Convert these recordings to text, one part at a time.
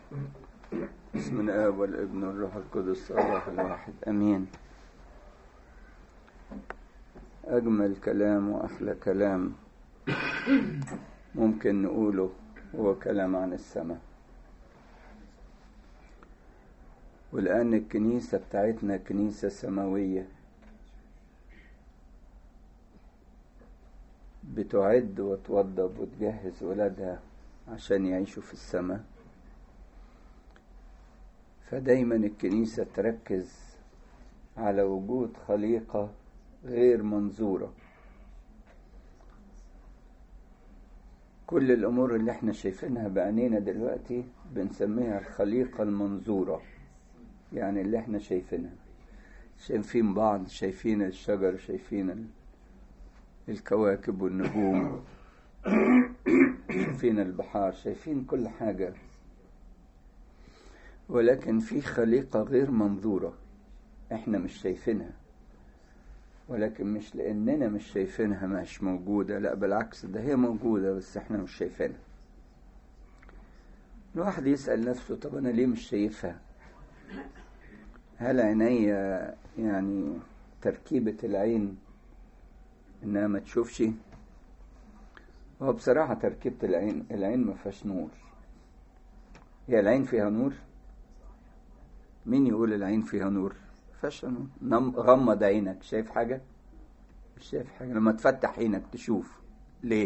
بسم الآب والابن والروح القدس الله الواحد أمين أجمل كلام وأحلى كلام ممكن نقوله هو كلام عن السماء والآن الكنيسة بتاعتنا كنيسة سماوية بتعد وتوضب وتجهز ولادها عشان يعيشوا في السماء فدايما الكنيسة تركز على وجود خليقة غير منظورة كل الأمور اللي احنا شايفينها بعينينا دلوقتي بنسميها الخليقة المنظورة يعني اللي احنا شايفينها شايفين بعض شايفين الشجر شايفين الكواكب والنجوم شايفين البحار شايفين كل حاجة ولكن في خليقة غير منظورة احنا مش شايفينها ولكن مش لاننا مش شايفينها مش موجودة لا بالعكس ده هي موجودة بس احنا مش شايفينها الواحد يسأل نفسه طب انا ليه مش شايفها هل عيني يعني تركيبة العين انها ما تشوفش هو بصراحة تركيبة العين العين ما فيهاش نور هي العين فيها نور مين يقول العين فيها نور فيهاش نور غمض عينك شايف حاجة مش شايف حاجة لما تفتح عينك تشوف ليه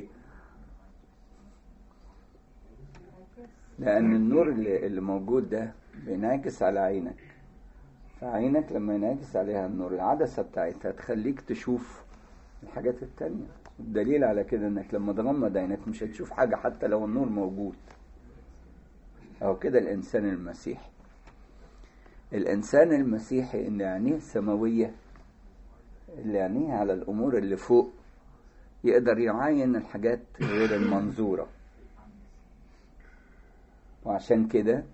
لأن النور اللي, اللي موجود ده بينعكس على عينك فعينك لما ينعكس عليها النور العدسة بتاعتها تخليك تشوف الحاجات التانية الدليل على كده انك لما تغمض عينك مش هتشوف حاجة حتى لو النور موجود او كده الانسان المسيحي الانسان المسيحي اللي عينيه سماوية اللي عينيه على الامور اللي فوق يقدر يعاين الحاجات غير المنظورة وعشان كده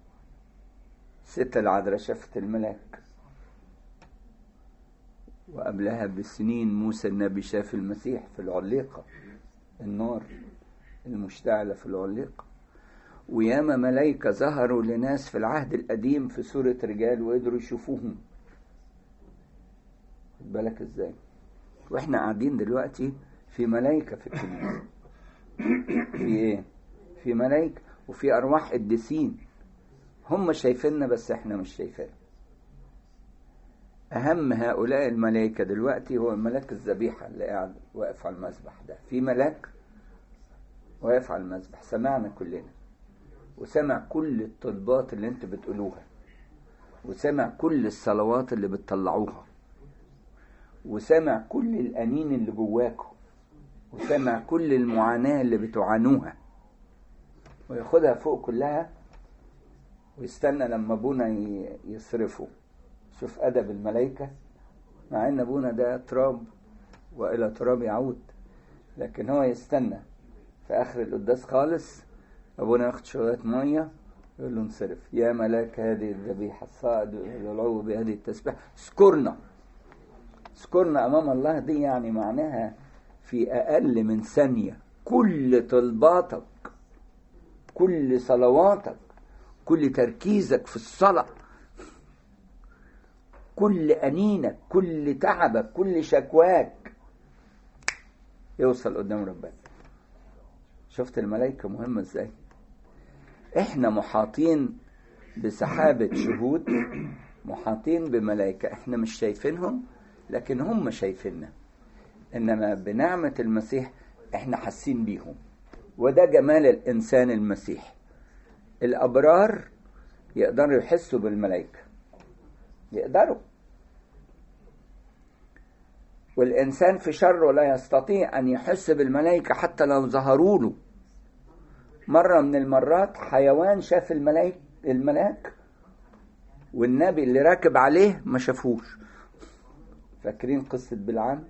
ست العذراء شافت الملاك وقبلها بسنين موسى النبي شاف المسيح في العليقة النار المشتعلة في العليقة وياما ملايكة ظهروا لناس في العهد القديم في صورة رجال وقدروا يشوفوهم خد بالك ازاي واحنا قاعدين دلوقتي في ملايكة في الكنيسة في ايه في ملايكة وفي ارواح قديسين هم شايفيننا بس احنا مش شايفينهم أهم هؤلاء الملائكة دلوقتي هو ملاك الذبيحة اللي قاعد واقف على المذبح ده في ملاك واقف على المذبح سمعنا كلنا وسمع كل الطلبات اللي انت بتقولوها وسمع كل الصلوات اللي بتطلعوها وسمع كل الأنين اللي جواكم وسمع كل المعاناة اللي بتعانوها وياخدها فوق كلها ويستنى لما ابونا يصرفه شوف أدب الملائكة مع إن أبونا ده تراب وإلى تراب يعود لكن هو يستنى في آخر القداس خالص أبونا ياخد شوية مية يقول له انصرف يا ملاك هذه الذبيحة الصائد والعلو بهذه التسبيح اذكرنا اذكرنا أمام الله دي يعني معناها في أقل من ثانية كل طلباتك كل صلواتك كل تركيزك في الصلاه كل أنينك كل تعبك كل شكواك يوصل قدام ربنا شفت الملائكة مهمة ازاي احنا محاطين بسحابة شهود محاطين بملائكة احنا مش شايفينهم لكن هم شايفيننا انما بنعمة المسيح احنا حاسين بيهم وده جمال الانسان المسيح الابرار يقدروا يحسوا بالملائكه يقدروا والإنسان في شره لا يستطيع أن يحس بالملائكة حتى لو ظهروا له مرة من المرات حيوان شاف الملائكة الملاك والنبي اللي راكب عليه ما شافوش فاكرين قصة بلعام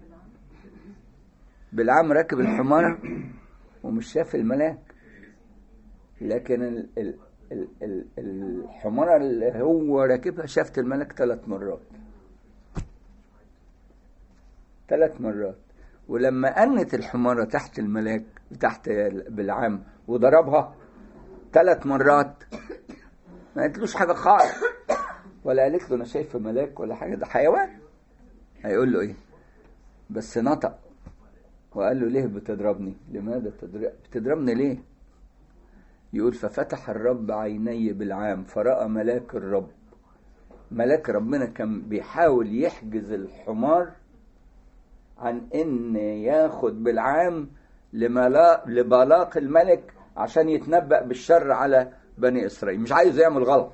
بلعام راكب الحمارة ومش شاف الملاك لكن ال ال ال ال الحمارة اللي هو راكبها شافت الملك ثلاث مرات ثلاث مرات ولما أنت الحمارة تحت الملاك تحت بالعام وضربها ثلاث مرات ما قالتلوش حاجة خالص ولا قالت له أنا شايفة ملاك ولا حاجة ده حيوان هيقول له إيه بس نطق وقال له ليه بتضربني لماذا تضرب بتضربني ليه يقول ففتح الرب عيني بالعام فرأى ملاك الرب ملاك ربنا كان بيحاول يحجز الحمار عن ان ياخد بالعام لملا... لبلاق الملك عشان يتنبأ بالشر على بني اسرائيل مش عايز يعمل غلط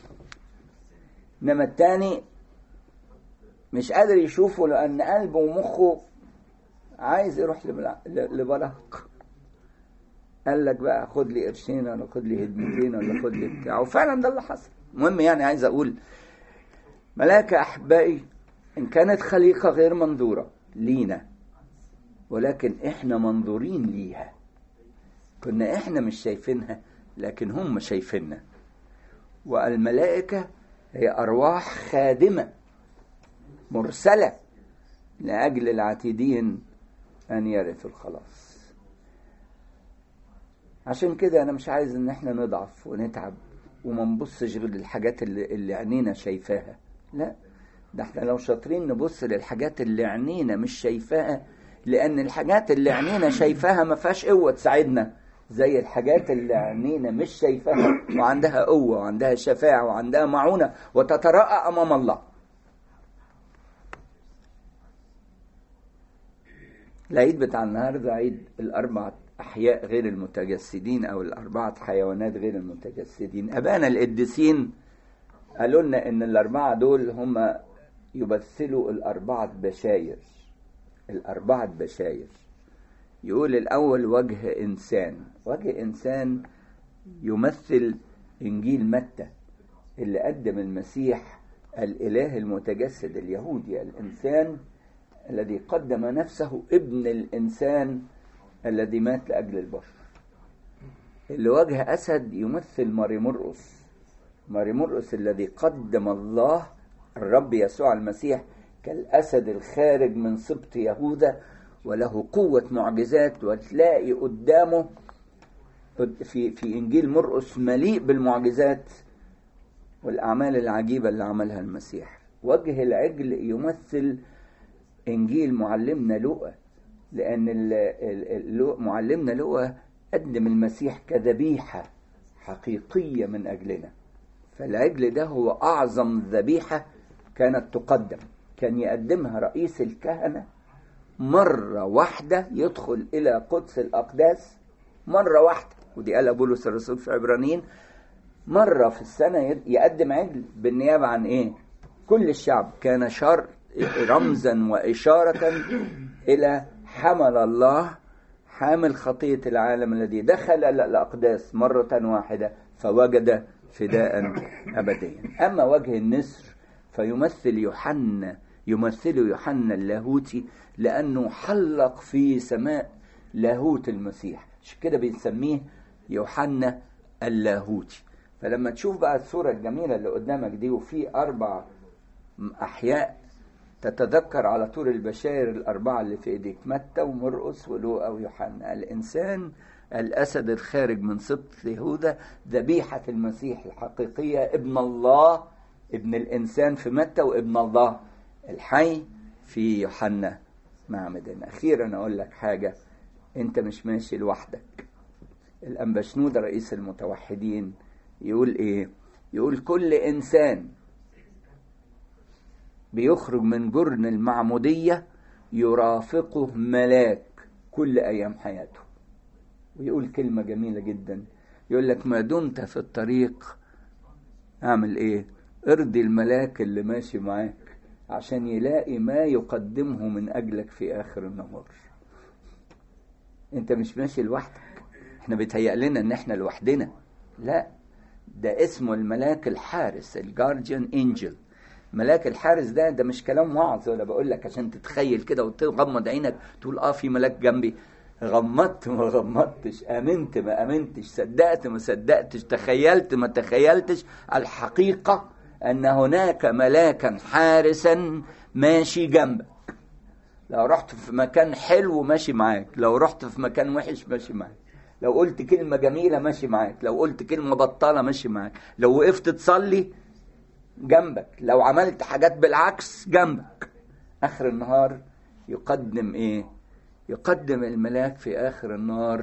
انما التاني مش قادر يشوفه لان قلبه ومخه عايز يروح لبلا- لبلاق قال لك بقى خد لي قرشين ولا خد لي هدمتين ولا خد لي بتاع وفعلا ده اللي حصل المهم يعني عايز اقول ملاك احبائي ان كانت خليقه غير منظوره لينا ولكن احنا منظورين ليها كنا احنا مش شايفينها لكن هم شايفيننا والملائكه هي ارواح خادمه مرسله لاجل العاتدين ان يرثوا الخلاص عشان كده انا مش عايز ان احنا نضعف ونتعب وما نبصش غير للحاجات اللي, اللي عينينا شايفاها لا ده احنا لو شاطرين نبص للحاجات اللي عينينا مش شايفاها لان الحاجات اللي عينينا شايفاها ما فيهاش قوه تساعدنا زي الحاجات اللي عينينا مش شايفاها وعندها قوه وعندها شفاعه وعندها معونه وتتراءى امام الله العيد بتاع النهارده عيد الاربع احياء غير المتجسدين او الاربعه حيوانات غير المتجسدين ابانا القديسين قالوا لنا ان الاربعه دول هم يمثلوا الاربعه بشاير الاربعه بشاير يقول الاول وجه انسان وجه انسان يمثل انجيل متى اللي قدم المسيح الاله المتجسد اليهودي الانسان الذي قدم نفسه ابن الانسان الذي مات لاجل البشر اللي وجه اسد يمثل ماري مرقس ماري مرقس الذي قدم الله الرب يسوع المسيح كالاسد الخارج من سبط يهوذا وله قوة معجزات وتلاقي قدامه في في انجيل مرقس مليء بالمعجزات والاعمال العجيبة اللي عملها المسيح وجه العجل يمثل انجيل معلمنا لوقا لان ال- ال- ال- معلمنا لوقا قدم المسيح كذبيحه حقيقيه من اجلنا فالعجل ده هو اعظم ذبيحه كانت تقدم كان يقدمها رئيس الكهنه مره واحده يدخل الى قدس الاقداس مره واحده ودي قالها بولس الرسول في عبرانيين مره في السنه يقدم عجل بالنيابه عن ايه كل الشعب كان شر رمزا وإشارة إلى حمل الله حامل خطية العالم الذي دخل الأقداس مرة واحدة فوجد فداء أبديا أما وجه النسر فيمثل يوحنا يمثل يوحنا اللاهوتي لأنه حلق في سماء لاهوت المسيح عشان كده بنسميه يوحنا اللاهوتي فلما تشوف بقى الصورة الجميلة اللي قدامك دي وفي أربع أحياء تتذكر على طول البشائر الأربعة اللي في إيديك متى ومرقس ولوقا ويوحنا الإنسان الأسد الخارج من سبط يهوذا ذبيحة المسيح الحقيقية ابن الله ابن الإنسان في متى وابن الله الحي في يوحنا معمدان أخيرا أقول لك حاجة أنت مش ماشي لوحدك الأنبشنود رئيس المتوحدين يقول إيه يقول كل إنسان بيخرج من جرن المعمودية يرافقه ملاك كل أيام حياته ويقول كلمة جميلة جدا يقول لك ما دمت في الطريق اعمل ايه ارضي الملاك اللي ماشي معاك عشان يلاقي ما يقدمه من اجلك في اخر النهار انت مش ماشي لوحدك احنا بيتهيأ لنا ان احنا لوحدنا لا ده اسمه الملاك الحارس الجارديان انجل ملاك الحارس ده ده مش كلام وعظ ولا بقول لك عشان تتخيل كده وتغمض عينك تقول اه في ملاك جنبي غمضت ما غمضتش امنت ما امنتش صدقت ما صدقتش تخيلت ما تخيلتش الحقيقه ان هناك ملاكا حارسا ماشي جنبك لو رحت في مكان حلو ماشي معاك لو رحت في مكان وحش ماشي معاك لو قلت كلمة جميلة ماشي معاك لو قلت كلمة بطالة ماشي معاك لو وقفت تصلي جنبك لو عملت حاجات بالعكس جنبك آخر النهار يقدم إيه يقدم الملاك في آخر النار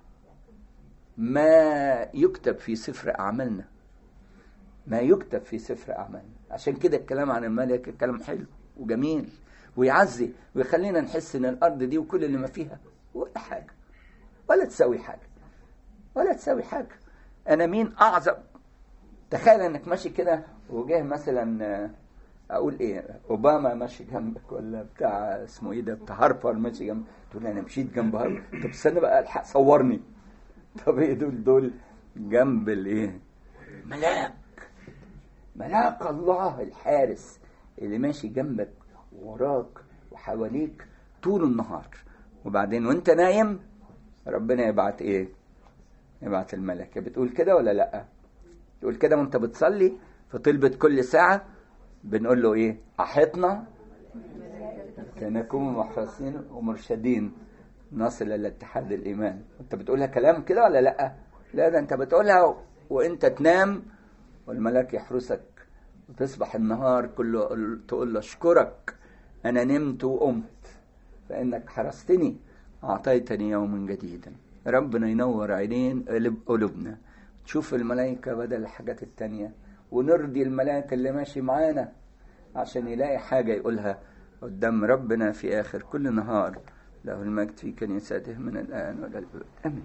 ما يكتب في سفر أعمالنا ما يكتب في سفر أعمالنا عشان كده الكلام عن الملك كلام حلو وجميل ويعزي ويخلينا نحس ان الارض دي وكل اللي ما فيها ولا حاجه ولا تساوي حاجه ولا تساوي حاجه انا مين اعظم تخيل انك ماشي كده وجاه مثلا اقول ايه اوباما ماشي جنبك ولا بتاع اسمه ايه ده بتاع هاربر ماشي جنبك تقول انا مشيت جنب هاربر طب استنى بقى الحق صورني طب ايه دول دول جنب الايه ملاك ملاك الله الحارس اللي ماشي جنبك وراك وحواليك طول النهار وبعدين وانت نايم ربنا يبعت ايه يبعت الملكة بتقول كده ولا لا تقول كده وانت بتصلي في طلبة كل ساعة بنقول له ايه احطنا كنكون محرسين ومرشدين نصل الى اتحاد الايمان انت بتقولها كلام كده ولا لا لا ده انت بتقولها وانت تنام والملاك يحرسك وتصبح النهار كله تقول له اشكرك انا نمت وقمت فانك حرستني اعطيتني يوما جديدا ربنا ينور عينين قلب قلوبنا تشوف الملائكة بدل الحاجات التانية ونرضي الملاك اللي ماشي معانا عشان يلاقي حاجة يقولها قدام ربنا في آخر كل نهار له المجد في كنيسته من الآن والى الأبد آمين